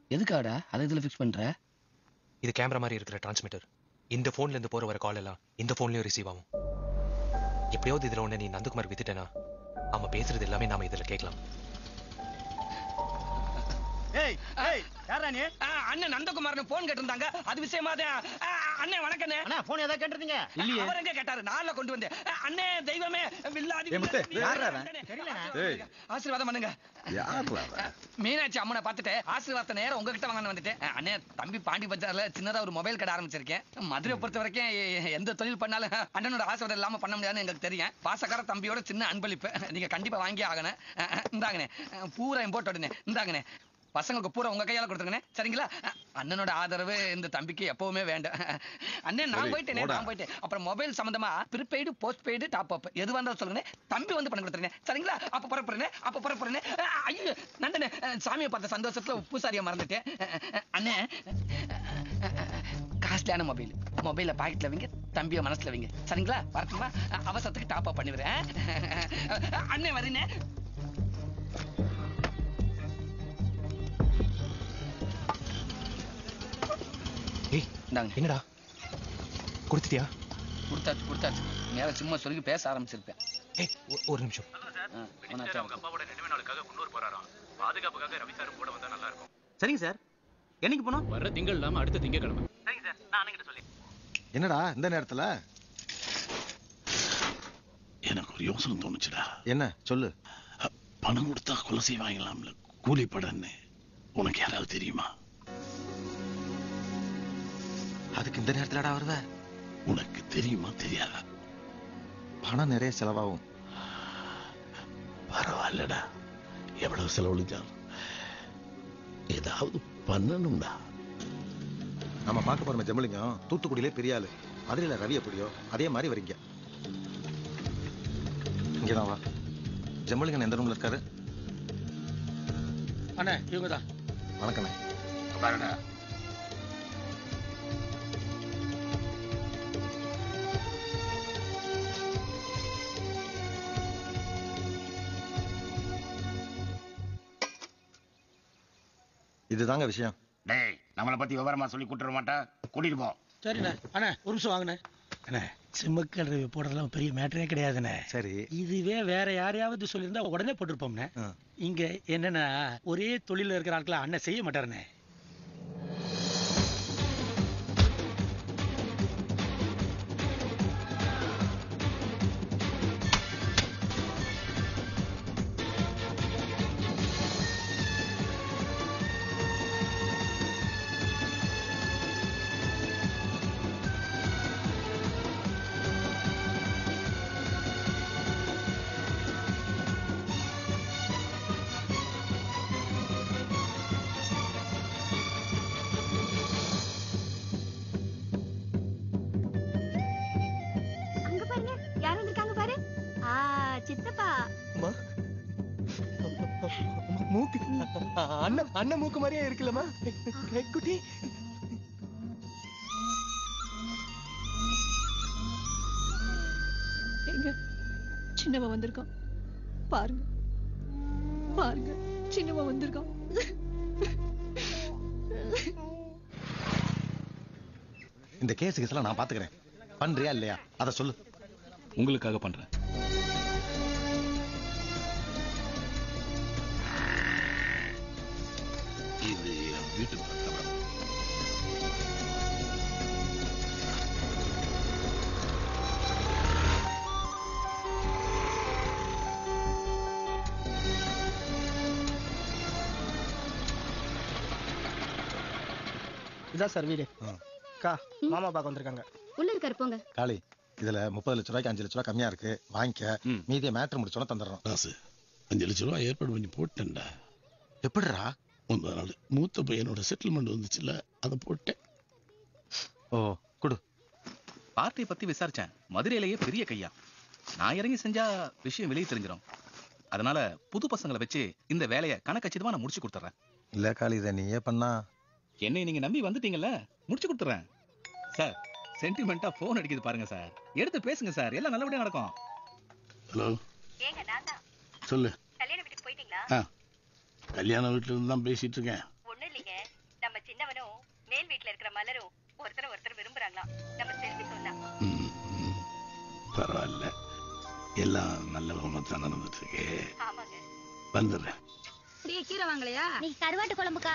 எதுக்காடா அதை இதுல ஃபிக்ஸ் பண்ற இது கேமரா மாதிரி இருக்கிற டிரான்ஸ்மிட்டர் இந்த போன்ல இருந்து போற வர கால் எல்லாம் இந்த போன்லயும் ரிசீவ் ஆகும் எப்படியாவது இதுல ஒண்ணு நீ நந்தகுமார் வித்துட்டேனா அவன் பேசுறது எல்லாமே நாம இதுல கேட்கலாம் ஏய் ஏய் யாரா நீ ஆ, அண்ணன் நந்தகுமார்னு போன் கேட்டிருந்தாங்க அது விஷயமா தான் ஆ, அண்ணே வணக்கண்ணே அண்ணா போன் ஏதாவது கேட்டிருந்தீங்க இல்லையே அவர் எங்க கேட்டாரு நான்ல கொண்டு வந்தேன் ஆ, அண்ணே தெய்வமே வில்லாதி ஏய், முத்து, வில்லாதி, யார்றா அவன்? அண்ணே, தெரியலண்ணே. ஏய். ஆசீர்வாதம் பண்ணுங்க யாருடா ஆ, மீனாட்சி அம்மனை பார்த்துட்டு ஆசீர்வாதத்தை நேரம் உங்ககிட்ட வாங்கன்னு வந்துட்டேன் ஆ, அண்ணே தம்பி பாண்டி பஜார்ல சின்னதா ஒரு மொபைல் கடை ஆரம்பிச்சிருக்கேன் மதுரை பொறுத்த வரைக்கும் எ- எ- எந்த தொழில் பண்ணாலும் அண்ணனோட ஆசீர்வாதம் இல்லாம பண்ண முடியாதுன்னு எங்களுக்கு தெரியும் பாசக்கார தம்பியோட சின்ன அன்பளிப்பு நீங்க கண்டிப்பா வாங்கி ஆகணும் ஆ, ஆ, இந்தாங்கண்ணே ஆ, பூரா இம்போர்ட் உடனே இந்தாங்கண்ணே பசங்களுக்கு பூரா உங்க கையால கொடுத்துருங்கண்ணே சரிங்களா அ, அண்ணனோட ஆதரவு இந்த தம்பிக்கு எப்பவுமே வேண்டும் அண்ணே நான் சரி, போயிட்டேனே போடா. நான் போயிட்டேன் அப்புறம் மொபைல் சம்பந்தமா prepaid postpaid top up எது வந்தாலும் சொல்லுங்க தம்பி வந்து பண்ணி கொடுத்துருங்க சரிங்களா அப்ப புறப்புறேன் அப்ப புறப்புறேன் ஐயோ நண்டனே அஹ், சாமியை பார்த்த சந்தோஷத்துல பூசாரியா மறந்துட்டேன் அஹ், அஹ், அண்ணே காஸ்ட்லியான மொபைல் மொபைல பாக்கெட்ல வைங்க தம்பிய மனசுல வைங்க சரிங்களா வரட்டுமா அஹ், அவசரத்துக்கு டாப் அப் பண்ணிடுறேன் அஹ், அண்ணே வரீனே ஏய் இந்தாங்க என்னடா கொடுத்துட்டியா கொடுத்தாச்சு கொடுத்தாச்சு நேரம் சும்மா சொல்லி பேச ஆரம்பிச்சிருப்பேன் ஏய் ஒ- ஒரு நிமிஷம் ஆ, அவனாச்சும் இருக்கும். அப்பாவோட நினைவு நாளுக்காக குன்னூர் போறாராம் பாதுகாப்புக்காக ரவி சாரும் கூட வந்தா நல்லா இருக்கும் சரிங்க சார் என்னைக்கு போனோம் வர்ற திங்கள் இல்லாம அடுத்த திங்கக்கிழமை சரிங்க சார் நான் அண்ணங்கிட்ட சொல்லி என்னடா இந்த நேரத்துல எனக்கு ஒரு யோசனை தோணுச்சுடா என்ன சொல்லு அ, பணம் கொடுத்தா கொலை செய்வாங்களாம்ல கூலிப்படன்னு உனக்கு யாராவது தெரியுமா அதுக்கு இந்த நேரத்துலடா வருவ உனக்கு தெரியுமா தெரியாதா பணம் நிறைய செலவாகும் பரவாயில்லடா எவ்வளவு செலவழிச்சாலும் ஏதாவது பண்ணணும்டா நம்ம பார்க்க போற ஜெமலிங்கம் தூத்துக்குடியிலே பெரிய ஆளு மதுரையில ரவி எப்படியோ அதே மாதிரி வரீங்க இங்கதான் வா ஜெமலிங்கன் எந்த ரூம்ல இருக்காரு அண்ணா இவங்க தான் வணக்கண்ணே பாருடா இதுதாங்க விஷயம் டேய் நம்மளை பத்தி விவரமா சொல்லி கூட்டுற மாட்டா கூட்டிட்டு போ சரிண்ணே அண்ணா ஒரு நிமிஷம் வாங்கண்ணே அண்ணே சிம்மக்கல் ரிவ்யூ போடுறதெல்லாம் பெரிய மேட்டரே கிடையாதுண்ணே சரி இதுவே வேற யாரையாவது சொல்லியிருந்தா உடனே போட்டிருப்போம்ண்ணே ஆ. இங்க என்னன்னா ஒரே தொழில இருக்கிற ஆட்களை அண்ணன் செய்ய மாட்டாருண்ணே அங்க பாருங்க யார் வந்திருக்காங்க பாரு ஆ சித்தப்பா மூக்கு அண்ணன் அண்ணன் மூக்கு மாதிரியே இருக்குல்லம்மா குட்டி எங்க சின்னவன் வந்திருக்கான் பாருங்க பாருங்க சின்னவன் வந்திருக்கான் இந்த கேஸ் கேஸ்லாம் நான் பாத்துக்கிறேன் பண்றியா இல்லையா அத சொல்லு உங்களுக்காக பண்றேன் இது என் வீட்டு பத்திரம் இதான் சார் வீடு ஆ. அக்கா மாமா பார்க்க வந்திருக்காங்க உள்ள இருக்காரு போங்க காளி இதுல முப்பது லட்ச ரூபாய்க்கு அஞ்சு லட்ச ரூபாய் கம்மியா இருக்கு வாங்கிக்க ம். மீதியை மேட்ரு முடிச்சோன்னு தந்துடுறோம் ராசு அஞ்சு லட்ச ரூபா ஏற்பாடு பண்ணி போட்டேன்டா எப்படிடா முந்தா நாள் மூத்த பையனோட செட்டில்மெண்ட் வந்துச்சுல்ல அதை போட்டேன் ஓ குடு பார்ட்டியை பத்தி விசாரிச்சேன் மதுரையிலேயே பெரிய கையா நான் இறங்கி செஞ்சா விஷயம் வெளியே தெரிஞ்சிடும் அதனால புது பசங்களை வச்சு இந்த வேலையை கணக்கச்சிதமா நான் முடிச்சு கொடுத்துறேன் இல்ல காளி இதை நீயே பண்ணா என்னை நீங்க நம்பி வந்துட்டீங்கல்ல முடிச்சு கொடுத்துறேன் சார் சென்டிமெண்டா போன் அடிக்குது பாருங்க சார் எடுத்து பேசுங்க சார் எல்லாம் நல்லபடியா நடக்கும் ஹலோ ஏங்க நான் தான் சொல்லு கல்யாண வீட்டுக்கு போயிட்டீங்களா ஆ கல்யாண வீட்டுல இருந்து தான் பேசிட்டு இருக்கேன் ஒண்ணும் இல்லைங்க மலரும் ஒருத்தர் ஒருத்தர் விரும்புறாங்களாம் நம்ம செல்வி சொன்னா ம், ம். பரவாயில்ல எல்லாம் நல்ல விதமா தான் நடந்துட்டு இருக்கு ஆமாங்க வந்துடுறேன் நீ கீரை வாங்கலையா நீ கருவாட்டு குழம்புக்கா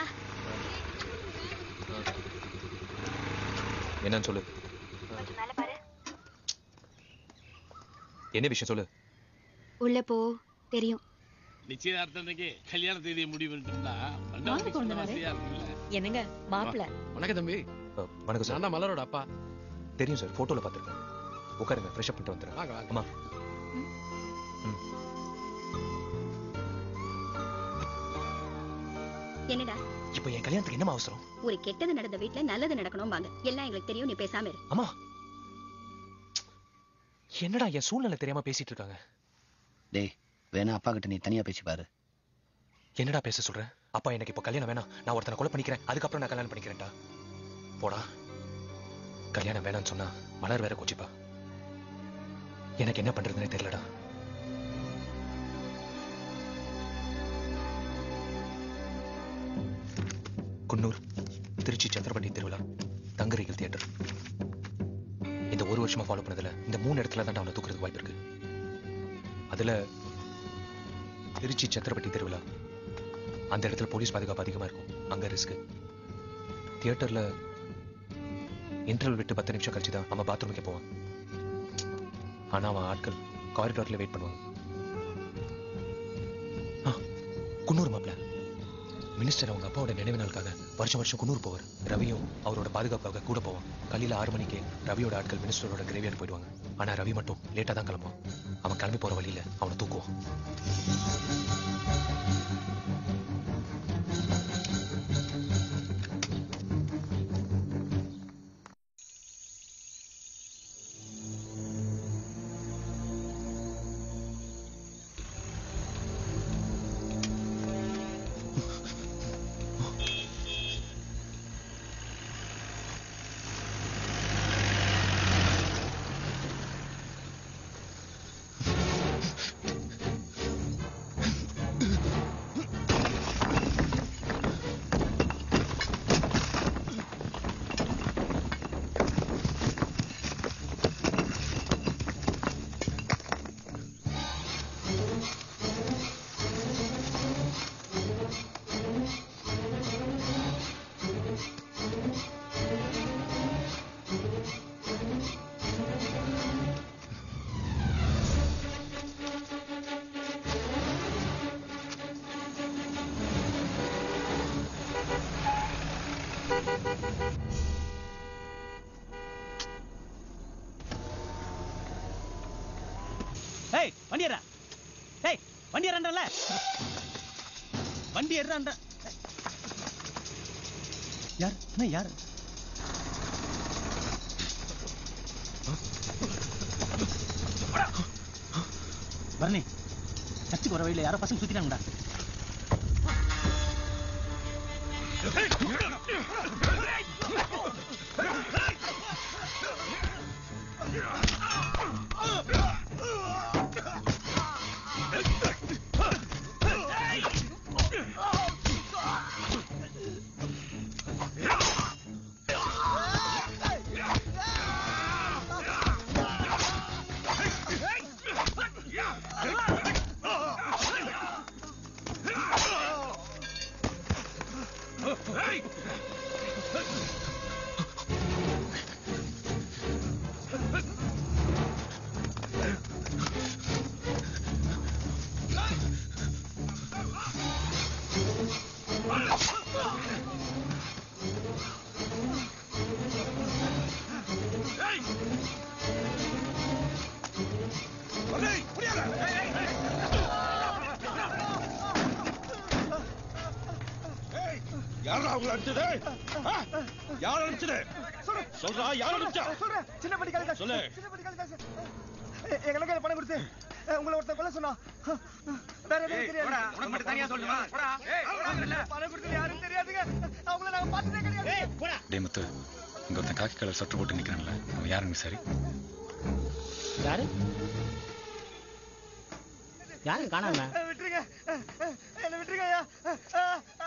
என்னன்னு சொல்லு கொஞ்சம் மேல பாரு என்ன விஷயம் சொல்லு உள்ள போ தெரியும் நிச்சயதார்த்தம் அன்னைக்கு கல்யாண தேதியை முடிவு பண்ணிட்டோம்னா வாங்க கொழுந்தனாரே. என்னங்க மாப்பிள்ள வணக்கம் தம்பி அஹ், வணக்கம் சார் நான் தான் மலரோட அப்பா தெரியும் சார் போட்டோல பார்த்துருக்கேன் உட்காருங்க ஃப்ரெஷ் அப் பண்ணிட்டு வந்துடுறேன் வாங்க வாங்க அம்மா என்னடா இப்போ என் கல்யாணத்துக்கு என்னமா அவசரம் ஒரு கெட்டது நடந்த வீட்ல நல்லது நடக்கணும் வாங்க எல்லாம் எங்களுக்கு தெரியும் நீ பேசாம இரு அம்மா என்னடா என் சூழ்நிலை தெரியாம பேசிட்டு இருக்காங்க டேய் வேணா அப்பா கிட்ட நீ தனியா பேசி பாரு என்னடா பேச சொல்ற அப்பா எனக்கு இப்போ கல்யாணம் வேணாம் நான் ஒருத்தனை கொலை பண்ணிக்கிறேன் அதுக்கப்புறம் நான் கல்யாணம் பண்ணிக்கிறேன்டா போடா கல்யாணம் வேணாம்னு சொன்னா மலர் வேற கோச்சிப்பா எனக்கு என்ன பண்றதுன்னே தெரியலடா குன்னூர் திருச்சி சந்திரபட்டி திருவிழா தங்கரிகள் தியேட்டர் இந்த ஒரு வருஷமா ஃபாலோ பண்ணதுல இந்த மூணு இடத்துல தான் அவனை தூக்குறதுக்கு வாய்ப்பு இருக்கு அதுல திருச்சி சத்திரப்பட்டி திருவிழா அந்த இடத்துல போலீஸ் பாதுகாப்பு அதிகமா இருக்கும் அங்க ரிஸ்க் தியேட்டர்ல இன்டர்வல் விட்டு பத்து நிமிஷம் கழிச்சு தான் அவன் பாத்ரூமுக்கு போவான் ஆனா அவன் ஆட்கள் காரிடார்ல வெயிட் பண்ணுவாங்க ஆ, குன்னூர் மாப்பிள மினிஸ்டர் அவங்க அப்பாவோட நினைவு நாளுக்காக வருஷம் வருஷம் குன்னூர் போவார் ரவியும் அவரோட பாதுகாப்புக்காக கூட போவான் காலையில ஆறு மணிக்கு ரவியோட ஆட்கள் மினிஸ்டரோட கிரேவியார்டு போயிடுவாங்க ஆனா ரவி மட்டும் லேட்டா தான் கிளம்புவான் அவன் கிளம்பி போற வழியில அவனை தூக்குவான் ஏய் வண்டி ஏறா ஏய் வண்டி ஏறான்றல வண்டி ஏறான்ற யார் என்ன யார் பரணி சர்ச்சுக்கு வர வழியில யாரோ பசங்க சுத்திட்டாங்கடா யாரா அவங்க அடிச்சது ஆ? யார் அடிச்சது சொல்றா யார் அடிச்சா சொல்றேன் சின்ன பட்டி காலி சொல்லு. சின்ன பட்டி காலி காசு எங்க கையில பணம் கொடுத்து அஹ், உங்களை ஒருத்தன் கொல்ல சொன்னா வேற எதுவும் தெரியாது உனக்கு மட்டும் தனியா சொல்லுமா பணம் கொடுத்தது யாரும் தெரியாதுங்க அவங்கள நாங்க பார்த்ததே கிடையாது டே முத்து இங்க ஒருத்தன் காக்கி கலர் சட்டை போட்டு நிக்கிறான்ல அவன் யாருங்க சரி யாரு யாரும் காணாம விட்டுருங்க என்ன விட்டுருங்க ஐயா